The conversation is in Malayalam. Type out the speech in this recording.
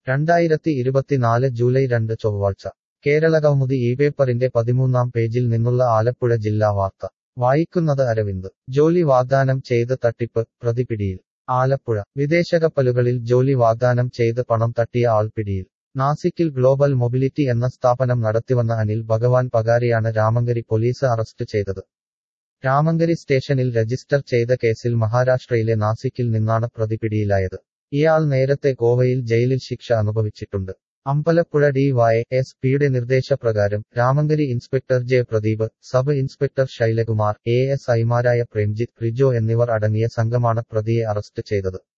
രണ്ടായിരത്തി ഇരുപത്തിനാല് ജൂലൈ രണ്ട് ചൊവ്വാഴ്ച കേരളകൗമുദി ഈ പേപ്പറിന്റെ പതിമൂന്നാം പേജിൽ നിന്നുള്ള ആലപ്പുഴ ജില്ലാ വാർത്ത വായിക്കുന്നത് അരവിന്ദ് ജോലി വാഗ്ദാനം ചെയ്ത് തട്ടിപ്പ് പ്രതി പിടിയിൽ ആലപ്പുഴ വിദേശകപ്പലുകളിൽ ജോലി വാഗ്ദാനം ചെയ്ത് പണം തട്ടിയ ആൾ പിടിയിൽ നാസിക്കിൽ ഗ്ലോബൽ മൊബിലിറ്റി എന്ന സ്ഥാപനം നടത്തിവന്ന അനിൽ ഭഗവാൻ പകാരിയാണ് രാമങ്കരി പോലീസ് അറസ്റ്റ് ചെയ്തത് രാമങ്കരി സ്റ്റേഷനിൽ രജിസ്റ്റർ ചെയ്ത കേസിൽ മഹാരാഷ്ട്രയിലെ നാസിക്കിൽ നിന്നാണ് പ്രതി പിടിയിലായത് ഇയാൾ നേരത്തെ ഗോവയിൽ ജയിലിൽ ശിക്ഷ അനുഭവിച്ചിട്ടുണ്ട് അമ്പലപ്പുഴ ഡി വൈ എസ് പിയുടെ നിർദ്ദേശപ്രകാരം Ramankari inspector J Pradeep sub inspector Shailakumar A S ഐമാരായ പ്രേംജിത്ത് റിജോ എന്നിവർ അടങ്ങിയ സംഘമാണ് പ്രതിയെ അറസ്റ്റ് ചെയ്തത്